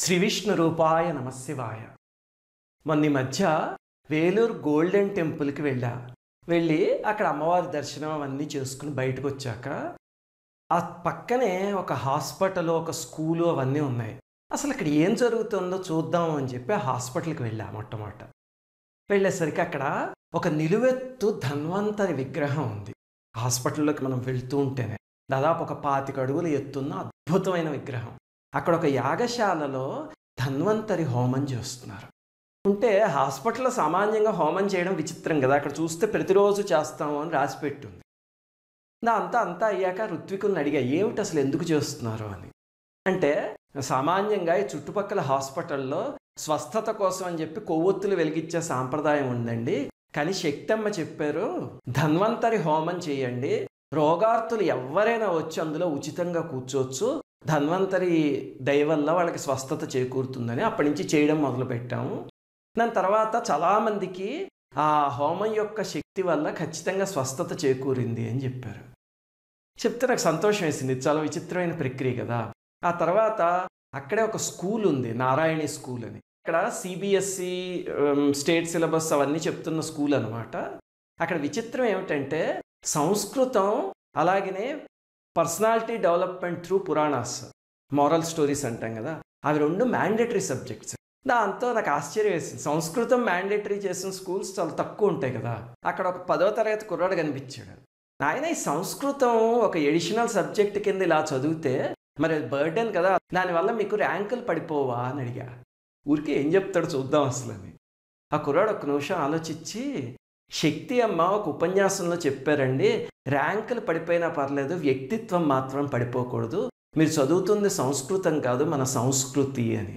శ్రీ విష్ణు రూపాయ నమశివాయ మొన్న ఈ మధ్య వేలూరు గోల్డెన్ టెంపుల్కి వెళ్ళా వెళ్ళి అక్కడ అమ్మవారి దర్శనం అవన్నీ చేసుకుని బయటకు వచ్చాక ఆ పక్కనే ఒక హాస్పిటల్ ఒక స్కూలు అవన్నీ ఉన్నాయి అసలు ఇక్కడ ఏం జరుగుతుందో చూద్దాం అని చెప్పి ఆ హాస్పిటల్కి వెళ్ళా మొట్టమొదట వెళ్ళేసరికి అక్కడ ఒక నిలువెత్తు ధన్వంతరి విగ్రహం ఉంది హాస్పిటల్లోకి మనం వెళ్తూ ఉంటేనే దాదాపు ఒక పాతిక అడుగులు ఎత్తున్న అద్భుతమైన విగ్రహం అక్కడ ఒక యాగశాలలో ధన్వంతరి హోమం చేస్తున్నారు ఉంటే హాస్పిటల్లో సామాన్యంగా హోమం చేయడం విచిత్రం కదా అక్కడ చూస్తే ప్రతిరోజు చేస్తాము అని రాసి పెట్టుంది నా అంతా అంతా అయ్యాక ఋత్వికుల్ని అడిగా ఏమిటి అసలు ఎందుకు చేస్తున్నారు అని అంటే సామాన్యంగా ఈ చుట్టుపక్కల హాస్పిటల్లో స్వస్థత కోసం అని చెప్పి కొవ్వొత్తులు వెలిగించే సాంప్రదాయం ఉందండి కానీ శక్తమ్మ చెప్పారు ధన్వంతరి హోమం చేయండి రోగార్తులు ఎవరైనా వచ్చి అందులో ఉచితంగా కూర్చోవచ్చు ధన్వంతరి దయ వల్ల వాళ్ళకి స్వస్థత చేకూరుతుందని అప్పటి నుంచి చేయడం మొదలుపెట్టాము దాని తర్వాత చాలామందికి ఆ హోమం యొక్క శక్తి వల్ల ఖచ్చితంగా స్వస్థత చేకూరింది అని చెప్పారు చెప్తే నాకు సంతోషం వేసింది చాలా విచిత్రమైన ప్రక్రియ కదా ఆ తర్వాత అక్కడే ఒక స్కూల్ ఉంది నారాయణి స్కూల్ అని అక్కడ సిబిఎస్ఈ స్టేట్ సిలబస్ అవన్నీ చెప్తున్న స్కూల్ అనమాట అక్కడ విచిత్రం ఏమిటంటే సంస్కృతం అలాగనే personality development through Puranas moral stories అంటాం కదా అవి రెండు మ్యాండేటరీ సబ్జెక్ట్స్ దాంతో నాకు ఆశ్చర్యం వేసింది సంస్కృతం మ్యాండేటరీ చేసిన స్కూల్స్ చాలా తక్కువ ఉంటాయి కదా అక్కడ ఒక పదో తరగతి కుర్రాడు కనిపించాడు ఆయన ఈ సంస్కృతం ఒక ఎడిషనల్ సబ్జెక్ట్ కింద ఇలా చదివితే మరి బర్డెన్ కదా దానివల్ల మీకు ర్యాంకులు పడిపోవా అని అడిగా ఊరికి ఏం చెప్తాడు చూద్దాం అసలు అని ఆ కుర్రాడు ఒక నిమిషం ఆలోచించి శక్తి అమ్మ ఒక ఉపన్యాసంలో చెప్పారండి ర్యాంకులు పడిపోయినా పర్లేదు వ్యక్తిత్వం మాత్రం పడిపోకూడదు మీరు చదువుతుంది సంస్కృతం కాదు మన సంస్కృతి అని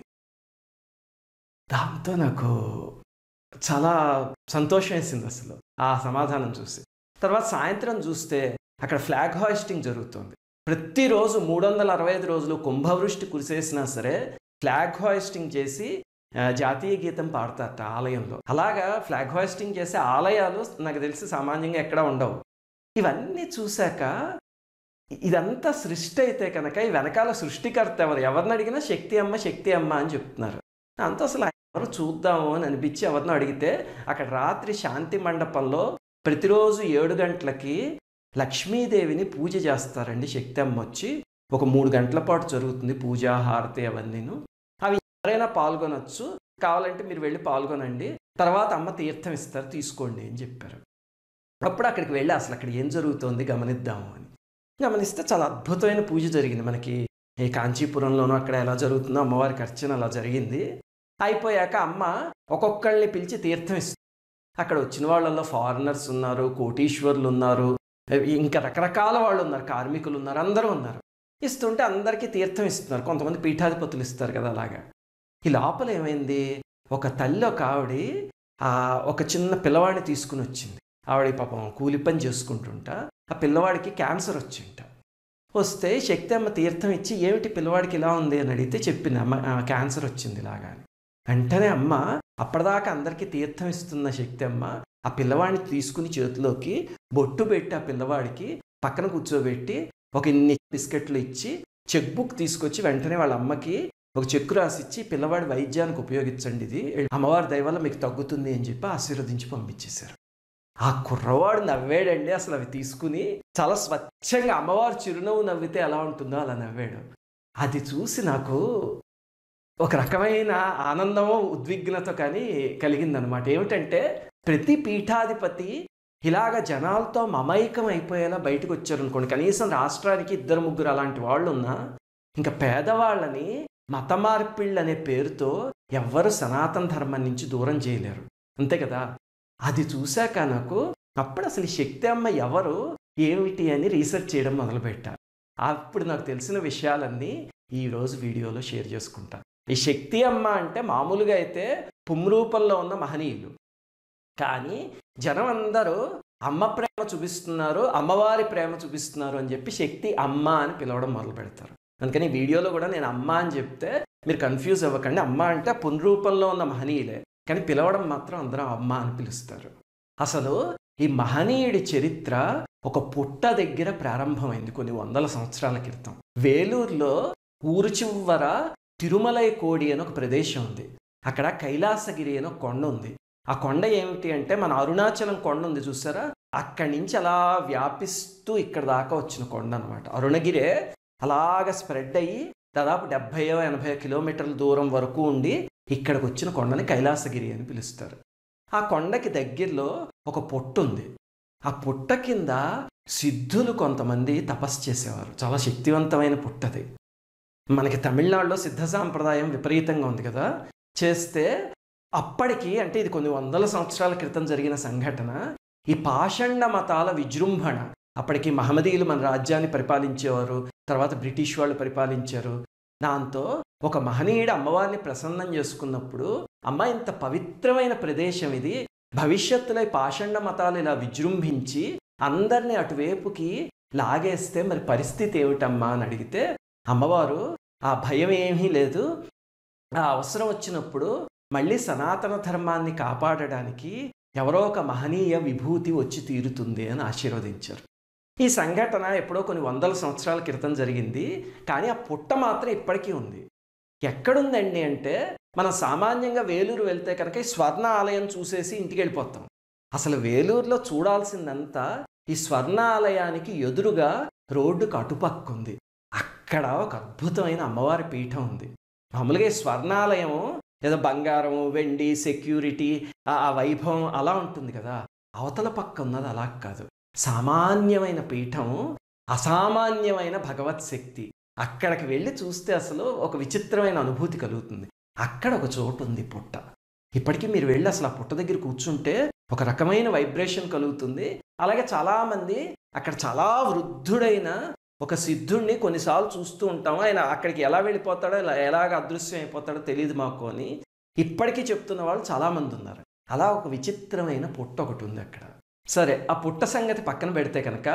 దాంతో నాకు చాలా సంతోషం వేసింది అసలు ఆ సమాధానం చూసి తర్వాత సాయంత్రం చూస్తే అక్కడ ఫ్లాగ్ హాయిస్టింగ్ జరుగుతుంది ప్రతిరోజు మూడు వందల అరవై ఐదు రోజులు కుంభవృష్టి కురిసేసినా సరే ఫ్లాగ్ హాయిస్టింగ్ చేసి ఆ, జాతీయ గీతం పాడతారట ఆలయంలో అలాగా ఫ్లాగ్ హాయిస్టింగ్ చేసే ఆలయాలు నాకు తెలిసి సామాన్యంగా ఎక్కడా ఉండవు ఇవన్నీ చూశాక ఇదంతా సృష్టి అయితే కనుక ఈ వెనకాల సృష్టికర్త ఎవరు ఎవరిని అడిగినా శక్తి అమ్మ శక్తి అమ్మ అని చెప్తున్నారు అంత అసలు ఎవరు చూద్దాము అని అనిపించి ఎవరినో అడిగితే అక్కడ రాత్రి శాంతి మండపంలో ప్రతిరోజు ఏడు గంటలకి లక్ష్మీదేవిని పూజ చేస్తారండి శక్తి అమ్మ వచ్చి ఒక మూడు గంటల పాటు జరుగుతుంది పూజ హారతి అవన్నీను అవి ఎవరైనా పాల్గొనొచ్చు కావాలంటే మీరు వెళ్ళి పాల్గొనండి తర్వాత అమ్మ తీర్థం ఇస్తారు తీసుకోండి అని చెప్పారు అప్పుడు అక్కడికి వెళ్ళి అసలు అక్కడ ఏం జరుగుతోంది గమనిద్దాము అని గమనిస్తే చాలా అద్భుతమైన పూజ జరిగింది మనకి ఈ కాంచీపురంలోనూ అక్కడ ఎలా జరుగుతుందో అమ్మవారికి అర్చన అలా జరిగింది అయిపోయాక అమ్మ ఒక్కొక్కళ్ళని పిలిచి తీర్థం ఇస్తుంది అక్కడ వచ్చిన వాళ్ళల్లో ఫారినర్స్ ఉన్నారు కోటీశ్వర్లు ఉన్నారు ఇంకా రకరకాల వాళ్ళు ఉన్నారు కార్మికులు ఉన్నారు అందరూ ఉన్నారు ఇస్తుంటే అందరికీ తీర్థం ఇస్తున్నారు కొంతమంది పీఠాధిపతులు ఇస్తారు కదా అలాగా ఈ లోపల ఏమైంది ఒక తల్లి ఒక ఆవిడ ఆ ఒక చిన్న పిల్లవాడిని తీసుకుని వచ్చింది ఆవిడ పాపం కూలి పని చేసుకుంటుంటా ఆ పిల్లవాడికి క్యాన్సర్ వచ్చింట వస్తే శక్తి అమ్మ తీర్థం ఇచ్చి ఏమిటి పిల్లవాడికి ఇలా ఉంది అని అడిగితే చెప్పింది అమ్మ "ఆ, క్యాన్సర్ వచ్చింది ఇలాగా అని వెంటనే అమ్మ అప్పటిదాకా అందరికీ తీర్థం ఇస్తున్న శక్తి అమ్మ ఆ పిల్లవాడిని తీసుకుని చేతిలోకి బొట్టు పెట్టి ఆ పిల్లవాడికి పక్కన కూర్చోబెట్టి ఒక ఇన్ని బిస్కెట్లు ఇచ్చి చెక్ బుక్ తీసుకొచ్చి వెంటనే వాళ్ళ అమ్మకి ఒక చెక్కు రాసిచ్చి పిల్లవాడి వైద్యానికి ఉపయోగించండి ఇది అమ్మవారి దయ వల్ల మీకు తగ్గుతుంది అని చెప్పి ఆశీర్వదించి పంపించేశారు ఆ కుర్రవాడు నవ్వాడండి అసలు అవి తీసుకుని చాలా స్వచ్ఛంగా అమ్మవారు చిరునవ్వు నవ్వితే ఎలా ఉంటుందో అలా నవ్వాడు అది చూసి నాకు ఒక రకమైన ఆనందమో ఉద్విగ్నత కానీ కలిగిందనమాట ఏమిటంటే ప్రతి పీఠాధిపతి ఇలాగ జనాలతో మమైకం అయిపోయేలా బయటకు వచ్చారు అనుకోండి కనీసం రాష్ట్రానికి ఇద్దరు ముగ్గురు అలాంటి వాళ్ళు ఉన్నా ఇంకా పేదవాళ్ళని మత మార్పిళ్ళు అనే పేరుతో ఎవ్వరు సనాతన ధర్మం నుంచి దూరం చేయలేరు అంతే కదా అది చూశాక నాకు అప్పుడు అసలు ఈ శక్తి అమ్మ ఎవరు ఏమిటి అని రీసెర్చ్ చేయడం మొదలుపెట్టా అప్పుడు నాకు తెలిసిన విషయాలన్నీ ఈరోజు వీడియోలో షేర్ చేసుకుంటా ఈ శక్తి అమ్మ అంటే మామూలుగా అయితే పుమ్రూపంలో ఉన్న మహనీయులు కానీ జనం అందరూ అమ్మ ప్రేమ చూపిస్తున్నారు అమ్మవారి ప్రేమ చూపిస్తున్నారు అని చెప్పి శక్తి అమ్మ అని పిలవడం మొదలు పెడతారు అందుకని ఈ వీడియోలో కూడా నేను అమ్మ అని చెప్తే మీరు కన్ఫ్యూజ్ అవ్వకండి అమ్మ అంటే పునరూపంలో ఉన్న మహనీయులే కానీ పిలవడం మాత్రం అందరూ అమ్మ అని పిలుస్తారు అసలు ఈ మహనీయుడి చరిత్ర ఒక పుట్ట దగ్గర ప్రారంభమైంది కొన్ని వందల సంవత్సరాల క్రితం వేలూరులో ఊరు చివర తిరుమలై కోడి అని ఒక ప్రదేశం ఉంది అక్కడ కైలాసగిరి అని ఒక కొండ ఉంది ఆ కొండ ఏమిటి అంటే మన అరుణాచలం కొండ ఉంది చూసారా అక్కడి నుంచి అలా వ్యాపిస్తూ ఇక్కడ దాకా వచ్చిన కొండ అనమాట అరుణగిరే అలాగ స్ప్రెడ్ అయ్యి దాదాపు డెబ్భై ఎనభై కిలోమీటర్ల దూరం వరకు ఉండి ఇక్కడికి వచ్చిన కొండని కైలాసగిరి అని పిలుస్తారు ఆ కొండకి దగ్గరలో ఒక పొట్టు ఉంది ఆ పుట్ట కింద సిద్ధులు కొంతమంది తపస్సు చేసేవారు చాలా శక్తివంతమైన పుట్టది మనకి తమిళనాడులో సిద్ధ సాంప్రదాయం విపరీతంగా ఉంది కదా చేస్తే అప్పటికి అంటే ఇది కొన్ని వందల సంవత్సరాల క్రితం జరిగిన సంఘటన ఈ పాషండ మతాల విజృంభణ అప్పటికి మహమ్మదీయులు మన రాజ్యాన్ని పరిపాలించేవారు తర్వాత బ్రిటిష్ వాళ్ళు పరిపాలించారు దాంతో ఒక మహనీయుడు అమ్మవారిని ప్రసన్నం చేసుకున్నప్పుడు అమ్మ ఇంత పవిత్రమైన ప్రదేశం ఇది భవిష్యత్తులో ఈ పాషండ మతాలు ఇలా విజృంభించి అందరినీ అటువైపుకి లాగేస్తే మరి పరిస్థితి ఏమిటమ్మా అని అడిగితే అమ్మవారు ఆ భయం ఏమీ లేదు ఆ అవసరం వచ్చినప్పుడు మళ్ళీ సనాతన ధర్మాన్ని కాపాడడానికి ఎవరో ఒక మహనీయ విభూతి వచ్చి తీరుతుంది అని ఆశీర్వదించారు ఈ సంఘటన ఎప్పుడో కొన్ని వందల సంవత్సరాల క్రితం జరిగింది కానీ ఆ పుట్ట మాత్రం ఇప్పటికీ ఉంది ఎక్కడుందండి అంటే మనం సామాన్యంగా వేలూరు వెళ్తే కనుక ఈ స్వర్ణ ఆలయం చూసేసి ఇంటికి వెళ్ళిపోతాం అసలు వేలూరులో చూడాల్సిందంతా ఈ స్వర్ణ ఆలయానికి ఎదురుగా రోడ్డుకు అటుపక్క ఉంది అక్కడ ఒక అద్భుతమైన అమ్మవారి పీఠం ఉంది మామూలుగా ఈ స్వర్ణాలయం ఏదో బంగారం వెండి సెక్యూరిటీ ఆ వైభవం అలా ఉంటుంది కదా అవతల పక్క ఉన్నది అలా కాదు సామాన్యమైన పీఠం అసామాన్యమైన భగవత్ శక్తి అక్కడికి వెళ్ళి చూస్తే అసలు ఒక విచిత్రమైన అనుభూతి కలుగుతుంది అక్కడ ఒక చోటు ఉంది పుట్ట ఇప్పటికీ మీరు వెళ్ళి అసలు ఆ పుట్ట దగ్గర కూర్చుంటే ఒక రకమైన వైబ్రేషన్ కలుగుతుంది అలాగే చాలామంది అక్కడ చాలా వృద్ధుడైన ఒక సిద్ధుడిని కొన్నిసార్లు చూస్తూ ఉంటాము ఆయన అక్కడికి ఎలా వెళ్ళిపోతాడో ఇలా ఎలాగ అదృశ్యం అయిపోతాడో తెలియదు మాకు అని ఇప్పటికీ చెప్తున్న వాళ్ళు చాలామంది ఉన్నారు అలా ఒక విచిత్రమైన పుట్ట ఒకటి ఉంది అక్కడ సరే ఆ పుట్ట సంగతి పక్కన పెడితే కనుక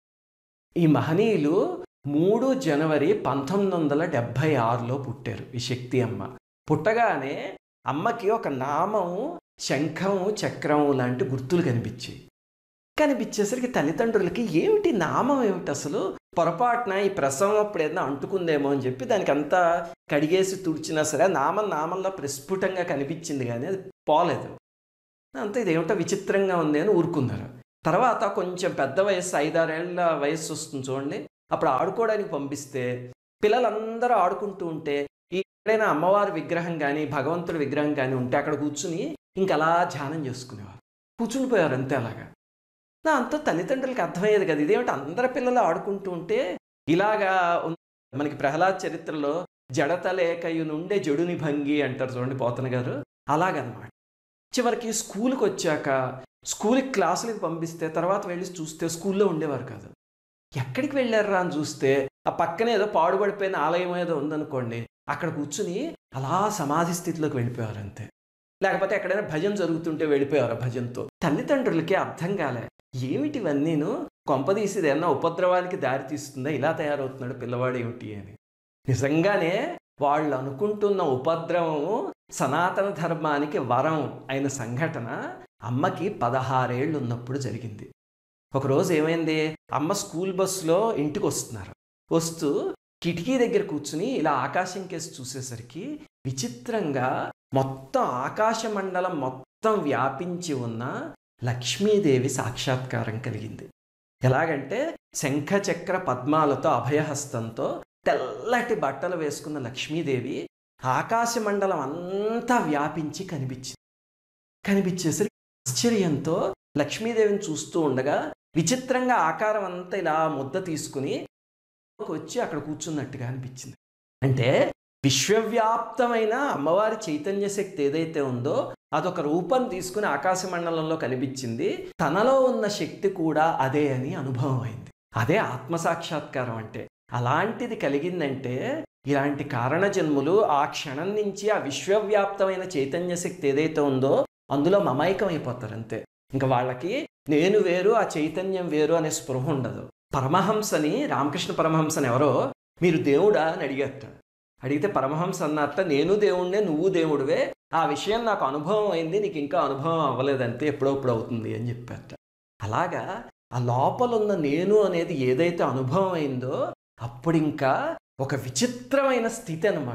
ఈ మహనీయులు మూడు జనవరి పంతొమ్మిది వందల డెబ్భై ఆరులో పుట్టారు ఈ శక్తి అమ్మ పుట్టగానే అమ్మకి ఒక నామము శంఖము చక్రము లాంటి గుర్తులు కనిపించాయి కనిపించేసరికి తల్లిదండ్రులకి ఏమిటి నామం ఏమిటి అసలు పొరపాటున ఈ ప్రసవం అప్పుడు ఏదైనా అంటుకుందేమో అని చెప్పి దానికి అంతా కడిగేసి తుడిచినా సరే నామం నామంలో ప్రస్ఫుటంగా కనిపించింది కానీ అది పోలేదు అంతా ఇదేమిటో విచిత్రంగా ఉంది అని ఊరుకున్నారు తర్వాత కొంచెం పెద్ద వయసు ఐదారేళ్ల వయస్సు వస్తుంది చూడండి అప్పుడు ఆడుకోవడానికి పంపిస్తే పిల్లలందరూ ఆడుకుంటూ ఉంటే ఈ ఎక్కడైనా అమ్మవారి విగ్రహం కానీ భగవంతుడి విగ్రహం కానీ ఉంటే అక్కడ కూర్చుని ఇంకలా ధ్యానం చేసుకునేవారు కూర్చుని పోయారు అంతే అలాగా దాంతో తల్లిదండ్రులకి అర్థమయ్యేది కదా ఇదేమిటి అందరి పిల్లలు ఆడుకుంటూ ఉంటే ఇలాగా ఉన్- మనకి ప్రహ్లాద్ చరిత్రలో జడత లేకయు నుండే జడుని భంగి అంటారు చూడండి పోతన గారు అలాగనమాట చివరికి స్కూల్కి వచ్చాక స్కూల్కి క్లాసులకి పంపిస్తే తర్వాత వెళ్ళి చూస్తే స్కూల్లో ఉండేవారు కాదు ఎక్కడికి వెళ్ళారా అని చూస్తే ఆ పక్కనే ఏదో పాడుపడిపోయిన ఆలయం ఏదో ఉందనుకోండి అక్కడ కూర్చుని అలా సమాధి స్థితిలోకి వెళ్ళిపోయారు అంతే లేకపోతే ఎక్కడైనా భజన జరుగుతుంటే వెళ్ళిపోయారు ఆ భజనతో తల్లిదండ్రులకి అర్థం కాలే ఏమిటి ఇవన్నీను కొంపదీసి ఏదన్నా ఉపద్రవానికి దారి తీస్తుందా ఇలా తయారవుతున్నాడు పిల్లవాడు ఏమిటి అని నిజంగానే వాళ్ళు అనుకుంటున్న ఉపద్రవము సనాతన ధర్మానికి వరం అయిన సంఘటన అమ్మకి పదహారేళ్ళు ఉన్నప్పుడు జరిగింది ఒకరోజు ఏమైంది అమ్మ స్కూల్ బస్సులో ఇంటికి వస్తున్నారు వస్తూ కిటికీ దగ్గర కూర్చుని ఇలా ఆకాశం కేసి చూసేసరికి విచిత్రంగా మొత్తం ఆకాశ మండలం మొత్తం వ్యాపించి ఉన్న లక్ష్మీదేవి సాక్షాత్కారం కలిగింది ఎలాగంటే శంఖ చక్ర పద్మాలతో అభయహస్తంతో తెల్లటి బట్టలు వేసుకున్న లక్ష్మీదేవి ఆకాశ మండలం అంతా వ్యాపించి కనిపించింది కనిపించేసరికి ఆశ్చర్యంతో లక్ష్మీదేవిని చూస్తూ ఉండగా విచిత్రంగా ఆకారం అంతా ఇలా ముద్ద తీసుకుని వచ్చి అక్కడ కూర్చున్నట్టుగా అనిపించింది అంటే విశ్వవ్యాప్తమైన అమ్మవారి చైతన్య శక్తి ఏదైతే ఉందో అదొక రూపం తీసుకుని ఆకాశ మండలంలో కనిపించింది తనలో ఉన్న శక్తి కూడా అదే అని అనుభవం అయింది అదే ఆత్మసాక్షాత్కారం అంటే అలాంటిది కలిగిందంటే ఇలాంటి కారణ జన్ములు ఆ క్షణం నుంచి ఆ విశ్వవ్యాప్తమైన చైతన్య శక్తి ఏదైతే ఉందో అందులో మమైకం అయిపోతారు అంతే ఇంకా వాళ్ళకి నేను వేరు ఆ చైతన్యం వేరు అనే స్పృహ ఉండదు పరమహంసని రామకృష్ణ పరమహంసని ఎవరో మీరు దేవుడా అని అడిగట అడిగితే పరమహంస అన్నట్ట నేను దేవుణ్ణే నువ్వు దేవుడివే ఆ విషయం నాకు అనుభవం అయింది నీకు ఇంకా అనుభవం అవ్వలేదంటే ఎప్పుడప్పుడు అవుతుంది అని చెప్పారట అలాగా ఆ లోపల ఉన్న నేను అనేది ఏదైతే అనుభవం అయిందో అప్పుడు ఇంకా ఒక విచిత్రమైన స్థితి అనమాట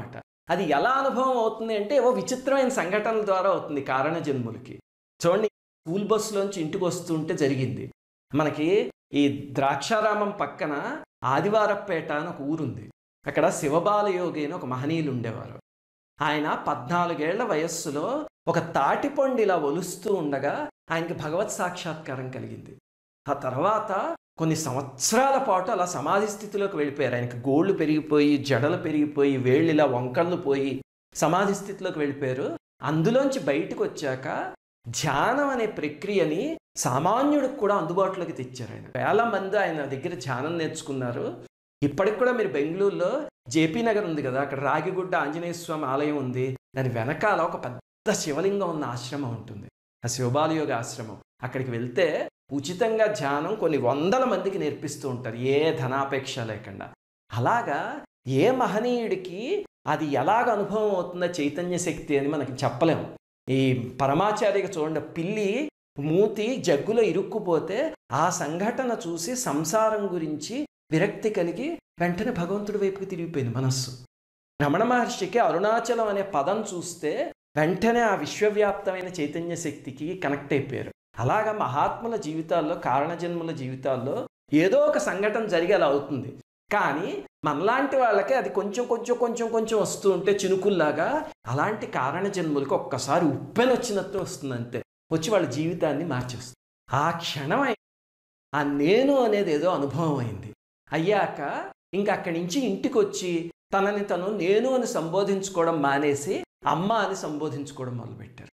అది ఎలా అనుభవం అవుతుంది అంటే ఏవో విచిత్రమైన సంఘటనల ద్వారా అవుతుంది కారణ జన్ములకి చూడండి స్కూల్ బస్సులోంచి ఇంటికి వస్తుంటే జరిగింది మనకి ఈ ద్రాక్షారామం పక్కన ఆదివారపేట అని ఒక ఊరుంది అక్కడ శివబాలయోగి అని ఒక మహనీయులు ఉండేవారు ఆయన పద్నాలుగేళ్ల వయస్సులో ఒక తాటిపండు ఇలా ఒలుస్తూ ఉండగా ఆయనకి భగవత్ సాక్షాత్కారం కలిగింది ఆ తర్వాత కొన్ని సంవత్సరాల పాటు అలా సమాధి స్థితిలోకి వెళ్ళిపోయారు ఆయనకి గోళ్ళు పెరిగిపోయి జడలు పెరిగిపోయి వేళ్ళు ఇలా వంకళ్ళు పోయి సమాధి స్థితిలోకి వెళ్ళిపోయారు అందులోంచి బయటకు వచ్చాక ధ్యానం అనే ప్రక్రియని సామాన్యుడికి కూడా అందుబాటులోకి తెచ్చారు ఆయన వేల మంది ఆయన దగ్గర ధ్యానం నేర్చుకున్నారు ఇప్పటికి కూడా మీరు బెంగళూరులో జేపీ నగర్ ఉంది కదా అక్కడ రాగిగుడ్డ ఆంజనేయ స్వామి ఆలయం ఉంది దాని వెనకాల ఒక పెద్ద శివలింగం ఉన్న ఆశ్రమం ఉంటుంది ఆ శివబాలయోగ ఆశ్రమం అక్కడికి వెళ్తే ఉచితంగా ధ్యానం కొన్ని వందల మందికి నేర్పిస్తూ ఉంటారు ఏ ధనాపేక్ష లేకుండా అలాగా ఏ మహనీయుడికి అది ఎలాగ అనుభవం అవుతుందో చైతన్య శక్తి అని మనకి చెప్పలేము ఈ పరమాచార్యకి చూడండి పిల్లి మూతి జగ్గులో ఇరుక్కుపోతే ఆ సంఘటన చూసి సంసారం గురించి విరక్తి కలిగి వెంటనే భగవంతుడి వైపుకి తిరిగిపోయింది మనస్సు రమణ మహర్షికి అరుణాచలం అనే పదం చూస్తే వెంటనే ఆ విశ్వవ్యాప్తమైన చైతన్య శక్తికి కనెక్ట్ అయిపోయారు అలాగా మహాత్ముల జీవితాల్లో కారణజన్ముల జీవితాల్లో ఏదో ఒక సంఘటన జరిగి అలా అవుతుంది కానీ మనలాంటి వాళ్ళకి అది కొంచెం కొంచెం కొంచెం కొంచెం వస్తూ ఉంటే చినుకుల్లాగా అలాంటి కారణ జన్ములకు ఒక్కసారి ఉప్పెన వచ్చినట్టు వస్తుంది అంతే వచ్చి వాళ్ళ జీవితాన్ని మార్చేస్తుంది ఆ క్షణం అయి- ఆ నేను అనేది ఏదో అనుభవం అయింది అయ్యాక ఇంకా అక్కడి నుంచి ఇంటికి వచ్చి తనని తను నేను అని సంబోధించుకోవడం మానేసి అమ్మ అని సంబోధించుకోవడం మొదలుపెట్టారు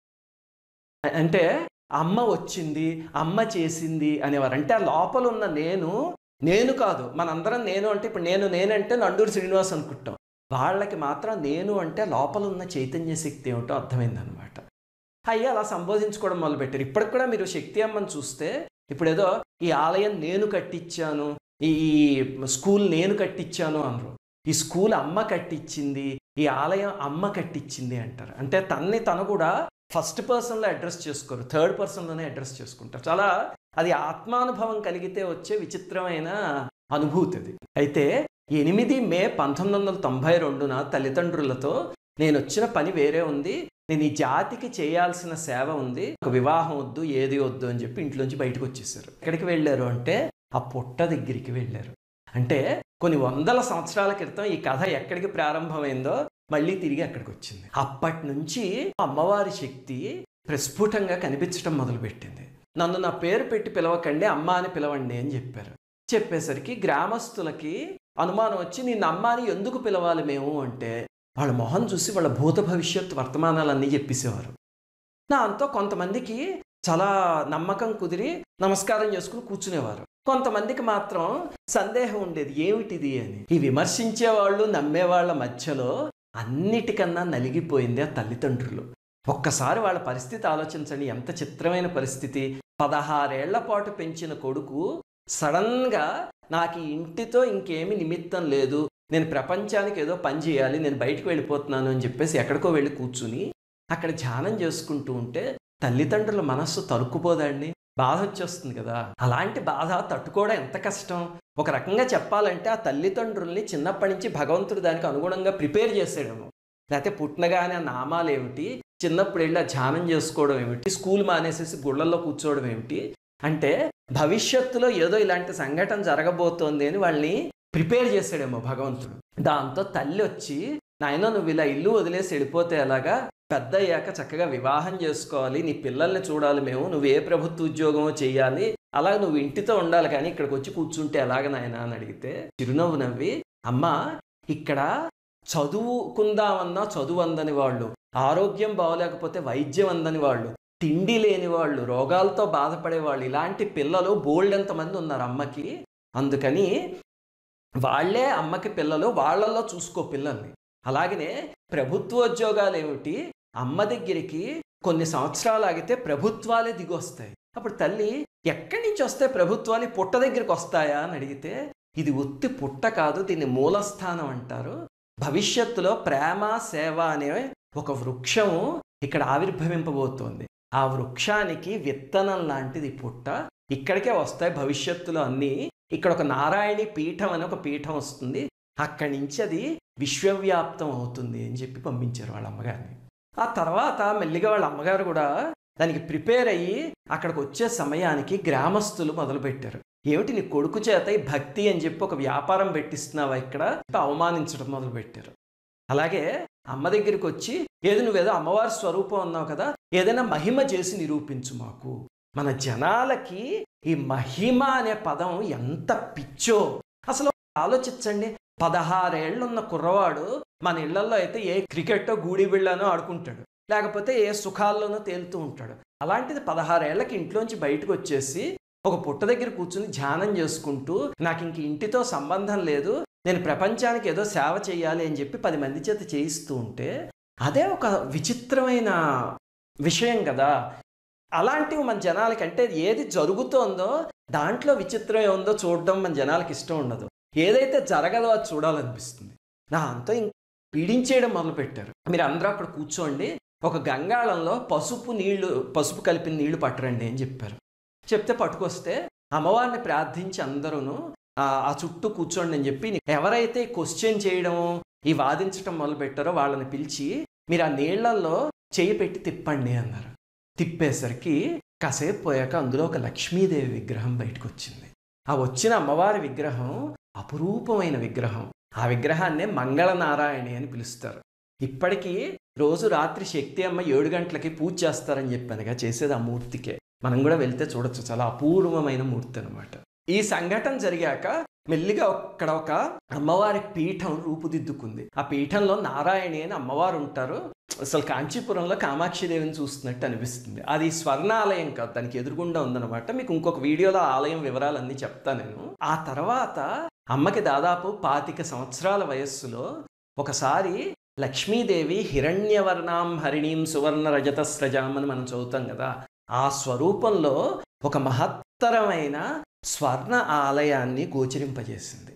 అంటే అమ్మ వచ్చింది అమ్మ చేసింది అనేవారు అంటే ఆ లోపల ఉన్న నేను నేను కాదు మనందరం నేను అంటే ఇప్పుడు నేను నేనంటే నండూరు శ్రీనివాస్ అనుకుంటాం వాళ్ళకి మాత్రం నేను అంటే లోపల ఉన్న చైతన్య శక్తి ఏమిటో అర్థమైందనమాట అయ్యి అలా సంబోధించుకోవడం మొదలుపెట్టారు ఇప్పటికి కూడా మీరు శక్తి అమ్మని చూస్తే ఇప్పుడు ఏదో ఈ ఆలయం నేను కట్టించాను ఈ ఈ స్కూల్ నేను కట్టించాను అనరు ఈ స్కూల్ అమ్మ కట్టించింది ఈ ఆలయం అమ్మ కట్టించింది అంటారు అంటే తన్ని తను కూడా ఫస్ట్ పర్సన్లో అడ్రస్ చేసుకోరు థర్డ్ పర్సన్లోనే అడ్రస్ చేసుకుంటారు చాలా అది ఆత్మానుభవం కలిగితే వచ్చే విచిత్రమైన అనుభూతి అది అయితే ఎనిమిది మే పంతొమ్మిది వందల తొంభై రెండున తల్లిదండ్రులతో నేను వచ్చిన పని వేరే ఉంది నేను ఈ జాతికి చేయాల్సిన సేవ ఉంది ఒక వివాహం వద్దు ఏది వద్దు అని చెప్పి ఇంట్లోంచి బయటకు వచ్చేసారు ఎక్కడికి వెళ్ళారు అంటే ఆ పుట్ట దగ్గరికి వెళ్ళారు అంటే కొన్ని వందల సంవత్సరాల క్రితం ఈ కథ ఎక్కడికి ప్రారంభమైందో మళ్ళీ తిరిగి అక్కడికి వచ్చింది అప్పటి నుంచి అమ్మవారి శక్తి ప్రస్ఫుటంగా కనిపించడం మొదలుపెట్టింది నన్ను నా పేరు పెట్టి పిలవకండి అమ్మ అని పిలవండి అని చెప్పారు చెప్పేసరికి గ్రామస్తులకి అనుమానం వచ్చి నిన్ను అమ్మ అని ఎందుకు పిలవాలి మేము అంటే వాళ్ళ మొహం చూసి వాళ్ళ భూత భవిష్యత్ వర్తమానాలన్నీ చెప్పేసేవారు దాంతో కొంతమందికి చాలా నమ్మకం కుదిరి నమస్కారం చేసుకుని కూర్చునేవారు కొంతమందికి మాత్రం సందేహం ఉండేది ఏమిటిది అని ఈ విమర్శించే వాళ్ళు నమ్మేవాళ్ళ మధ్యలో అన్నిటికన్నా నలిగిపోయింది ఆ తల్లిదండ్రులు ఒక్కసారి వాళ్ళ పరిస్థితి ఆలోచించండి ఎంత చిత్రమైన పరిస్థితి పదహారేళ్ల పాటు పెంచిన కొడుకు సడన్గా నాకు ఈ ఇంటితో ఇంకేమి నిమిత్తం లేదు నేను ప్రపంచానికి ఏదో పని చేయాలి నేను బయటకు వెళ్ళిపోతున్నాను అని చెప్పేసి ఎక్కడికో వెళ్ళి కూర్చుని అక్కడ ధ్యానం చేసుకుంటూ ఉంటే తల్లిదండ్రుల మనస్సు తరుక్కుపోదండి బాధ వచ్చేస్తుంది కదా అలాంటి బాధ తట్టుకోవడం ఎంత కష్టం ఒక రకంగా చెప్పాలంటే ఆ తల్లిదండ్రుల్ని చిన్నప్పటి నుంచి భగవంతుడు దానికి అనుగుణంగా ప్రిపేర్ చేసాడేమో లేకపోతే పుట్టినగానే ఆ నామాలు ఏమిటి చిన్నప్పుడు వెళ్ళి ఆ ధ్యానం చేసుకోవడం ఏమిటి స్కూల్ మానేసేసి గుళ్ళల్లో కూర్చోవడం ఏమిటి అంటే భవిష్యత్తులో ఏదో ఇలాంటి సంఘటన జరగబోతోంది అని వాళ్ళని ప్రిపేర్ చేశాడేమో భగవంతుడు దాంతో తల్లి వచ్చి నాయన నువ్వు ఇలా ఇల్లు వదిలేసి వెళ్ళిపోతే ఎలాగా పెద్ద అయ్యాక చక్కగా వివాహం చేసుకోవాలి నీ పిల్లల్ని చూడాలి మేము నువ్వు ఏ ప్రభుత్వ ఉద్యోగమో చేయాలి అలా నువ్వు ఇంటితో ఉండాలి కానీ ఇక్కడికి వచ్చి కూర్చుంటే ఎలాగ నాయన అని అడిగితే చిరునవ్వు నవ్వి అమ్మ ఇక్కడ చదువుకుందామన్నా చదువు అందని వాళ్ళు ఆరోగ్యం బాగోలేకపోతే వైద్యం అందని వాళ్ళు తిండి లేని వాళ్ళు రోగాలతో బాధపడే వాళ్ళు ఇలాంటి పిల్లలు బోల్డ్ ఎంతమంది ఉన్నారు అమ్మకి అందుకని వాళ్ళే అమ్మకి పిల్లలు వాళ్ళల్లో చూసుకో పిల్లల్ని అలాగనే ప్రభుత్వోద్యోగాలు ఏమిటి అమ్మ దగ్గరికి కొన్ని సంవత్సరాలు ఆగితే ప్రభుత్వాలే దిగొస్తాయి అప్పుడు తల్లి ఎక్కడి నుంచి వస్తే ప్రభుత్వాలు పుట్ట దగ్గరికి వస్తాయా అని అడిగితే ఇది ఒత్తి పుట్ట కాదు దీన్ని మూలస్థానం అంటారు భవిష్యత్తులో ప్రేమ సేవ అనే ఒక వృక్షము ఇక్కడ ఆవిర్భవింపబోతోంది ఆ వృక్షానికి విత్తనం లాంటిది పుట్ట ఇక్కడికే వస్తాయి భవిష్యత్తులో అన్నీ ఇక్కడ ఒక నారాయణి పీఠం అని ఒక పీఠం వస్తుంది అక్కడి నుంచి అది విశ్వవ్యాప్తం అవుతుంది అని చెప్పి పంపించారు వాళ్ళ అమ్మగారిని ఆ తర్వాత మెల్లిగా వాళ్ళ అమ్మగారు కూడా దానికి ప్రిపేర్ అయ్యి అక్కడికి వచ్చే సమయానికి గ్రామస్తులు మొదలుపెట్టారు ఏమిటి నీ కొడుకు చేత ఈ భక్తి అని చెప్పి ఒక వ్యాపారం పెట్టిస్తున్నావా ఇక్కడ అవమానించడం మొదలుపెట్టారు అలాగే అమ్మ దగ్గరికి వచ్చి ఏది నువ్వేదో అమ్మవారి స్వరూపం అన్నావు కదా ఏదైనా మహిమ చేసి నిరూపించు మాకు మన జనాలకి ఈ మహిమ అనే పదం ఎంత పిచ్చో అసలు ఆలోచించండి పదహారేళ్లున్న కుర్రవాడు మన ఇళ్లలో అయితే ఏ క్రికెట్టో గూడి బిళ్ళనో ఆడుకుంటాడు లేకపోతే ఏ సుఖాల్లోనో తేలుతూ ఉంటాడు అలాంటిది పదహారేళ్లకి ఇంట్లోంచి బయటకు వచ్చేసి ఒక పుట్ట దగ్గర కూర్చుని ధ్యానం చేసుకుంటూ నాకు ఇంక ఇంటితో సంబంధం లేదు నేను ప్రపంచానికి ఏదో సేవ చేయాలి అని చెప్పి పది మంది చేత చేయిస్తూ ఉంటే అదే ఒక విచిత్రమైన విషయం కదా అలాంటివి మన జనాలకి అంటే ఏది జరుగుతోందో దాంట్లో విచిత్రం ఏముందో చూడడం మన జనాలకి ఇష్టం ఉండదు ఏదైతే జరగదో అది చూడాలనిపిస్తుంది దాంతో ఇంక పీడించేయడం మొదలుపెట్టారు మీరు అందరూ అక్కడ కూర్చోండి ఒక గంగాళంలో పసుపు నీళ్లు పసుపు కలిపిన నీళ్లు పట్టరండి అని చెప్పారు చెప్తే పట్టుకొస్తే అమ్మవారిని ప్రార్థించి అందరూను ఆ చుట్టూ కూర్చోండి అని చెప్పి ఎవరైతే క్వశ్చన్ చేయడం ఈ వాదించడం మొదలు పెట్టారో వాళ్ళని పిలిచి మీరు ఆ నీళ్లలో చేయి పెట్టి తిప్పండి అన్నారు తిప్పేసరికి కాసేపు పోయాక అందులో ఒక లక్ష్మీదేవి విగ్రహం బయటకు వచ్చింది ఆ వచ్చిన అమ్మవారి విగ్రహం అపురూపమైన విగ్రహం ఆ విగ్రహాన్నే మంగళనారాయణి అని పిలుస్తారు ఇప్పటికీ రోజు రాత్రి శక్తి అమ్మ ఏడు గంటలకి పూజ చేస్తారని చెప్పానుగా చేసేది ఆ మూర్తికే మనం కూడా వెళ్తే చూడొచ్చు చాలా అపూర్వమైన మూర్తి అనమాట ఈ సంఘటన జరిగాక మెల్లిగా అక్కడ ఒక అమ్మవారి పీఠం రూపుదిద్దుకుంది ఆ పీఠంలో నారాయణి అని అమ్మవారు ఉంటారు అసలు కాంచీపురంలో కామాక్షిదేవిని చూస్తున్నట్టు అనిపిస్తుంది అది స్వర్ణాలయం కాదు దానికి ఎదురుగుండా ఉందన్నమాట మీకు ఇంకొక వీడియోలో ఆలయం వివరాలన్నీ చెప్తా నేను ఆ తర్వాత అమ్మకి దాదాపు పాతిక సంవత్సరాల వయస్సులో ఒకసారి లక్ష్మీదేవి హిరణ్యవర్ణాం హరిణీం సువర్ణ రజత స్రజాం అని మనం చదువుతాం కదా ఆ స్వరూపంలో ఒక మహత్తరమైన స్వర్ణ ఆలయాన్ని గోచరింపజేసింది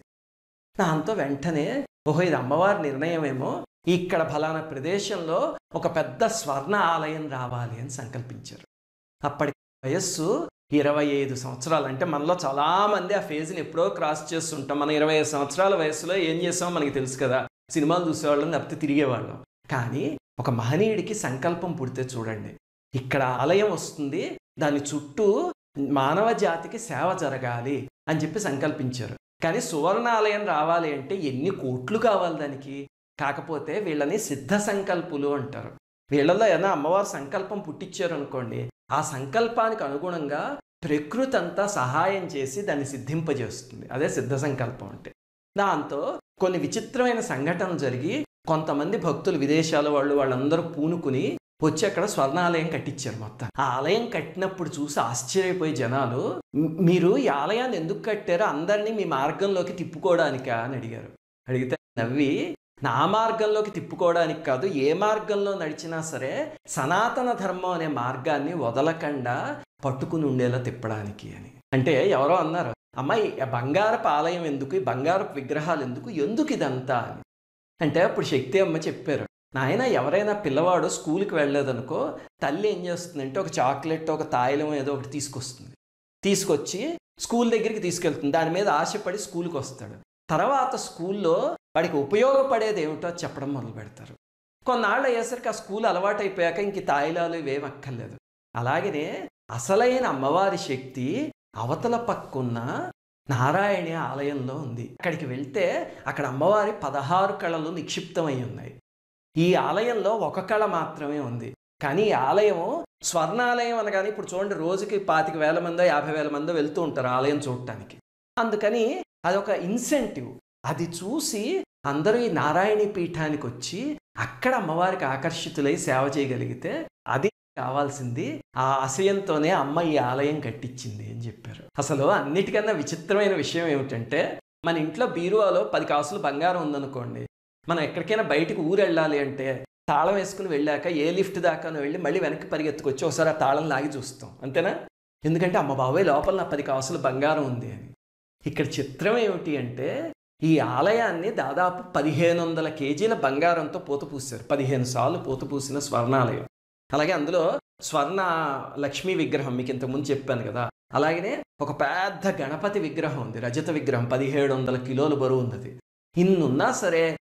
దాంతో వెంటనే ఓహో ఇది అమ్మవారి నిర్ణయమేమో ఇక్కడ ఫలానా ప్రదేశంలో ఒక పెద్ద స్వర్ణ ఆలయం రావాలి అని సంకల్పించారు అప్పటి వయస్సు ఇరవై ఐదు సంవత్సరాలు అంటే మనలో చాలామంది ఆ ఫేజ్ని ఎప్పుడో క్రాస్ చేస్తుంటాం మన ఇరవై ఐదు సంవత్సరాల వయసులో ఏం చేసామో మనకి తెలుసు కదా సినిమాలు చూసేవాళ్ళం లేకపోతే తిరిగేవాళ్ళం కానీ ఒక మహనీయుడికి సంకల్పం పుడితే చూడండి ఇక్కడ ఆలయం వస్తుంది దాని చుట్టూ మానవ జాతికి సేవ జరగాలి అని చెప్పి సంకల్పించారు కానీ సువర్ణాలయం రావాలి అంటే ఎన్ని కోట్లు కావాలి దానికి కాకపోతే వీళ్ళని సిద్ధ సంకల్పులు అంటారు వీళ్ళలో ఏదైనా అమ్మవారు సంకల్పం పుట్టించారు అనుకోండి ఆ సంకల్పానికి అనుగుణంగా ప్రకృతి అంతా సహాయం చేసి దాన్ని సిద్ధింపజేస్తుంది అదే సిద్ధ సంకల్పం అంటే దాంతో కొన్ని విచిత్రమైన సంఘటనలు జరిగి కొంతమంది భక్తులు విదేశాల వాళ్ళు వాళ్ళందరూ పూనుకుని వచ్చి అక్కడ స్వర్ణాలయం కట్టించారు మొత్తం ఆ ఆలయం కట్టినప్పుడు చూసి ఆశ్చర్యపోయి జనాలు మీరు ఈ ఆలయాన్ని ఎందుకు కట్టారో అందరినీ మీ మార్గంలోకి తిప్పుకోవడానికా అని అడిగారు అడిగితే నవ్వి నా మార్గంలోకి తిప్పుకోవడానికి కాదు ఏ మార్గంలో నడిచినా సరే సనాతన ధర్మం అనే మార్గాన్ని వదలకుండా పట్టుకుని ఉండేలా తిప్పడానికి అని అంటే ఎవరో అన్నారు అమ్మాయి బంగారపు ఆలయం ఎందుకు ఈ బంగారపు విగ్రహాలు ఎందుకు ఎందుకు ఇదంతా అని అంటే అప్పుడు శక్తి అమ్మ చెప్పారు నాయన ఎవరైనా పిల్లవాడు స్కూల్కి వెళ్ళలేదనుకో తల్లి ఏం చేస్తుందంటే ఒక చాక్లెట్ ఒక తాయిలం ఏదో ఒకటి తీసుకొస్తుంది తీసుకొచ్చి స్కూల్ దగ్గరికి తీసుకెళ్తుంది దాని మీద ఆశపడి స్కూల్కి వస్తాడు తర్వాత స్కూల్లో వాడికి ఉపయోగపడేది ఏమిటో చెప్పడం మొదలు పెడతారు కొన్నాళ్ళు అయ్యేసరికి ఆ స్కూల్ అలవాటు అయిపోయాక ఇంక తాయిలాలు ఇవేం అక్కర్లేదు అలాగనే అసలైన అమ్మవారి శక్తి అవతల పక్కున్న నారాయణి ఆలయంలో ఉంది అక్కడికి వెళ్తే అక్కడ అమ్మవారి పదహారు కళలు నిక్షిప్తమై ఉన్నాయి ఈ ఆలయంలో ఒక కళ మాత్రమే ఉంది కానీ ఈ ఆలయం స్వర్ణాలయం అనగానే ఇప్పుడు చూడండి రోజుకి పాతిక వేల మందో యాభై వేల మందో వెళ్తూ ఉంటారు ఆలయం చూడటానికి అందుకని అదొక ఇన్సెంటివ్ అది చూసి అందరూ ఈ నారాయణి పీఠానికి వచ్చి అక్కడ అమ్మవారికి ఆకర్షితులై సేవ చేయగలిగితే అది కావాల్సింది ఆ ఆశయంతోనే అమ్మ ఈ ఆలయం కట్టించింది అని చెప్పారు అసలు అన్నిటికన్నా విచిత్రమైన విషయం ఏమిటంటే మన ఇంట్లో బీరువాలో పది కాసులు బంగారం ఉందనుకోండి మనం ఎక్కడికైనా బయటికి ఊరు వెళ్ళాలి అంటే తాళం వేసుకుని వెళ్ళాక ఏ లిఫ్ట్ దాకానో వెళ్ళి మళ్ళీ వెనక్కి పరిగెత్తుకొచ్చి ఒకసారి ఆ తాళం లాగి చూస్తాం అంతేనా ఎందుకంటే అమ్మ బాబాయ్ లోపల నా పది కాసులు బంగారం ఉంది అని ఇక్కడ చిత్రం ఏమిటి అంటే ఈ ఆలయాన్ని దాదాపు పదిహేను వందల కేజీల బంగారంతో పూత పూసారు పదిహేను సార్లు పూత పూసిన స్వర్ణాలయం అలాగే అందులో స్వర్ణ లక్ష్మీ విగ్రహం మీకు ఇంతకుముందు చెప్పాను కదా అలాగనే ఒక పెద్ద గణపతి విగ్రహం ఉంది రజత విగ్రహం పదిహేడు వందల కిలోల బరువు ఉన్నది ఇన్నున్నా సరే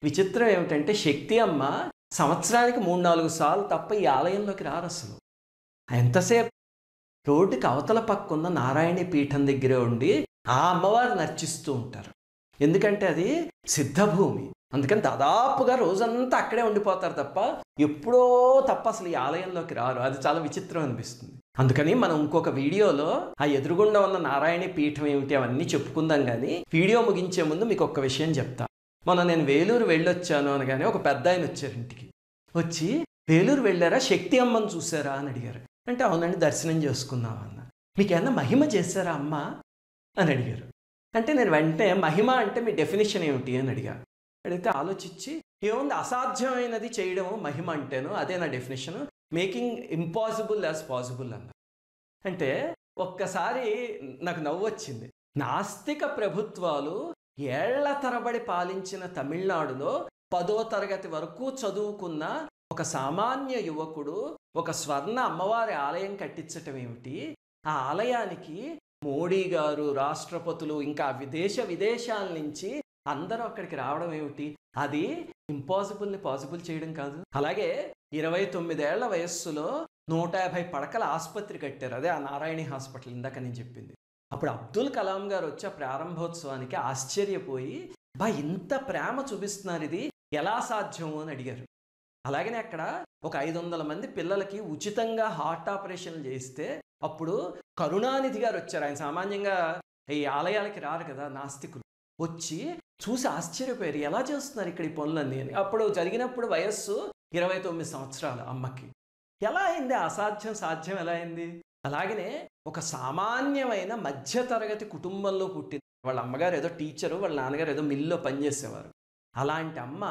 విచిత్రం ఏమిటంటే శక్తి అమ్మ సంవత్సరానికి మూడు నాలుగు సార్లు తప్ప ఈ ఆలయంలోకి రారు అసలు ఎంతసేపు రోడ్డుకి అవతల పక్కున్న నారాయణి పీఠం దగ్గరే ఉండి ఆ అమ్మవారు నర్చిస్తూ ఉంటారు ఎందుకంటే అది సిద్ధభూమి అందుకని దాదాపుగా రోజంతా అక్కడే ఉండిపోతారు తప్ప ఎప్పుడో తప్ప అసలు ఈ ఆలయంలోకి రారు అది చాలా విచిత్రం అనిపిస్తుంది అందుకని మనం ఇంకొక వీడియోలో ఆ ఎదురుగుండా ఉన్న నారాయణి పీఠం ఏమిటి అవన్నీ చెప్పుకుందాం కానీ వీడియో ముగించే ముందు మీకు ఒక్క విషయం చెప్తా మొన్న నేను వేలూరు వెళ్ళొచ్చాను అనగానే ఒక పెద్ద ఆయన వచ్చారు ఇంటికి వచ్చి వేలూరు వెళ్ళారా శక్తి అమ్మని చూసారా అని అడిగారు అంటే అవునండి దర్శనం చేసుకున్నాం అన్న మీకేమన్నా మహిమ చేశారా అమ్మ అని అడిగారు అంటే నేను వెంటనే మహిమ అంటే మీ డెఫినేషన్ ఏమిటి అని అడిగాను అడిగితే ఆలోచించి ఏముంది అసాధ్యమైనది చేయడం మహిమ అంటేను అదే నా definition making impossible as possible అన్న అంటే ఒక్కసారి నాకు నవ్వు వచ్చింది నాస్తిక ప్రభుత్వాలు ఏళ్ల తరబడి పాలించిన తమిళనాడులో పదో తరగతి వరకు చదువుకున్న ఒక సామాన్య యువకుడు ఒక స్వర్ణ అమ్మవారి ఆలయం కట్టించటం ఏమిటి ఆ ఆలయానికి మోడీ గారు రాష్ట్రపతులు ఇంకా విదేశ విదేశాల నుంచి అందరూ అక్కడికి రావడం ఏమిటి అది ఇంపాసిబుల్ని పాసిబుల్ చేయడం కాదు అలాగే ఇరవై తొమ్మిదేళ్ల వయస్సులో నూట యాభై పడకల ఆసుపత్రి కట్టారు అదే ఆ నారాయణి హాస్పిటల్ ఇందాక నేను చెప్పింది అప్పుడు అబ్దుల్ కలాం గారు వచ్చి ఆ ప్రారంభోత్సవానికి ఆశ్చర్యపోయి బా ఇంత ప్రేమ చూపిస్తున్నారు ఇది ఎలా సాధ్యము అని అడిగారు అలాగనే అక్కడ ఒక ఐదు వందల మంది పిల్లలకి ఉచితంగా హార్ట్ ఆపరేషన్లు చేయిస్తే అప్పుడు కరుణానిధి గారు వచ్చారు ఆయన సామాన్యంగా ఈ ఆలయాలకి రారు కదా నాస్తికులు వచ్చి చూసి ఆశ్చర్యపోయారు ఎలా చేస్తున్నారు ఇక్కడ ఈ పనులన్నీ అని అప్పుడు జరిగినప్పుడు వయస్సు ఇరవై తొమ్మిది సంవత్సరాలు అమ్మకి ఎలా అయింది అసాధ్యం సాధ్యం ఎలా అయింది అలాగనే ఒక సామాన్యమైన మధ్యతరగతి కుటుంబంలో పుట్టింది వాళ్ళ అమ్మగారు ఏదో టీచరు వాళ్ళ నాన్నగారు ఏదో మిల్లో పనిచేసేవారు అలాంటి అమ్మ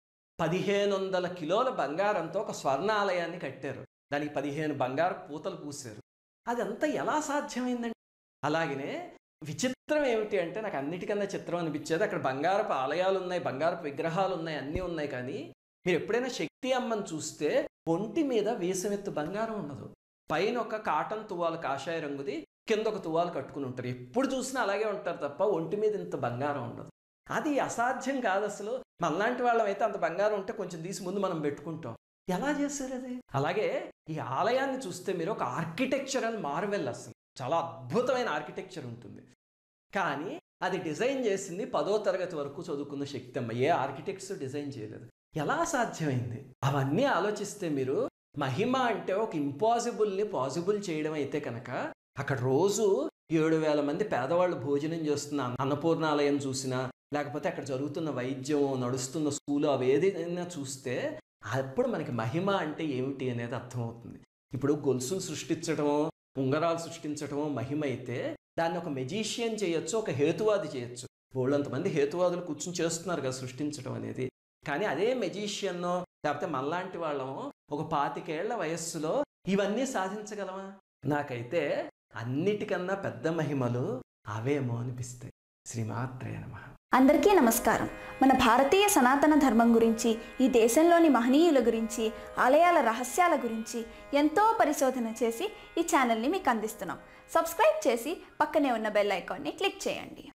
పదిహేను వందల కిలోల బంగారంతో ఒక స్వర్ణాలయాన్ని కట్టారు దానికి పదిహేను బంగారు పూతలు పూసారు అదంతా ఎలా సాధ్యమైందండి అలాగనే విచిత్రం ఏమిటి అంటే నాకు అన్నిటికన్నా చిత్రం అనిపించేది అక్కడ బంగారపు ఆలయాలు ఉన్నాయి బంగారపు విగ్రహాలు ఉన్నాయి అన్నీ ఉన్నాయి కానీ మీరు ఎప్పుడైనా శక్తి అమ్మని చూస్తే ఒంటి మీద వీసమెత్తు బంగారం ఉండదు పైన ఒక కాటన్ తువాలు కాషాయ రంగుది కింద ఒక తువాలు కట్టుకుని ఉంటారు ఎప్పుడు చూసినా అలాగే ఉంటారు తప్ప ఒంటి మీద ఇంత బంగారం ఉండదు అది అసాధ్యం కాదు అసలు మనలాంటి వాళ్ళం అయితే అంత బంగారం ఉంటే కొంచెం తీసి ముందు మనం పెట్టుకుంటాం ఎలా చేశారు అది అలాగే ఈ ఆలయాన్ని చూస్తే మీరు ఒక ఆర్కిటెక్చరల్ మార్వెల్ అసలు చాలా అద్భుతమైన ఆర్కిటెక్చర్ ఉంటుంది కానీ అది డిజైన్ చేసింది పదో తరగతి వరకు చదువుకున్న శక్తి అమ్మ ఏ ఆర్కిటెక్ట్స్ డిజైన్ చేయలేదు ఎలా సాధ్యమైంది అవన్నీ ఆలోచిస్తే మీరు మహిమ అంటే ఒక ఇంపాసిబుల్ని పాసిబుల్ చేయడం అయితే కనుక అక్కడ రోజు ఏడు వేల మంది పేదవాళ్ళు భోజనం చేస్తున్న అన్నపూర్ణాలయం చూసినా లేకపోతే అక్కడ జరుగుతున్న వైద్యం నడుస్తున్న స్కూల్ అవి ఏదైనా చూస్తే అప్పుడు మనకి మహిమ అంటే ఏమిటి అనేది అర్థమవుతుంది ఇప్పుడు గొలుసులు సృష్టించడమో ఉంగరాలు సృష్టించడమో మహిమ అయితే దాన్ని ఒక మెజీషియన్ చేయొచ్చు ఒక హేతువాది చేయొచ్చు బోళ్ళంతమంది హేతువాదులు కూర్చుని చేస్తున్నారు కదా సృష్టించడం అనేది కానీ అదే మెజీషియన్నో లేకపోతే మనలాంటి వాళ్ళము ఒక పాతికేళ్ల వయస్సులో ఇవన్నీ సాధించగలమా నాకైతే అన్నిటికన్నా పెద్ద మహిమలు అవేమో అనిపిస్తాయి శ్రీమాత్రే నమః అందరికీ నమస్కారం మన భారతీయ సనాతన ధర్మం గురించి ఈ దేశంలోని మహనీయుల గురించి ఆలయాల రహస్యాల గురించి ఎంతో పరిశోధన చేసి ఈ ఛానల్ని మీకు అందిస్తున్నాం సబ్స్క్రైబ్ చేసి పక్కనే ఉన్న బెల్ ఐకాన్ని క్లిక్ చేయండి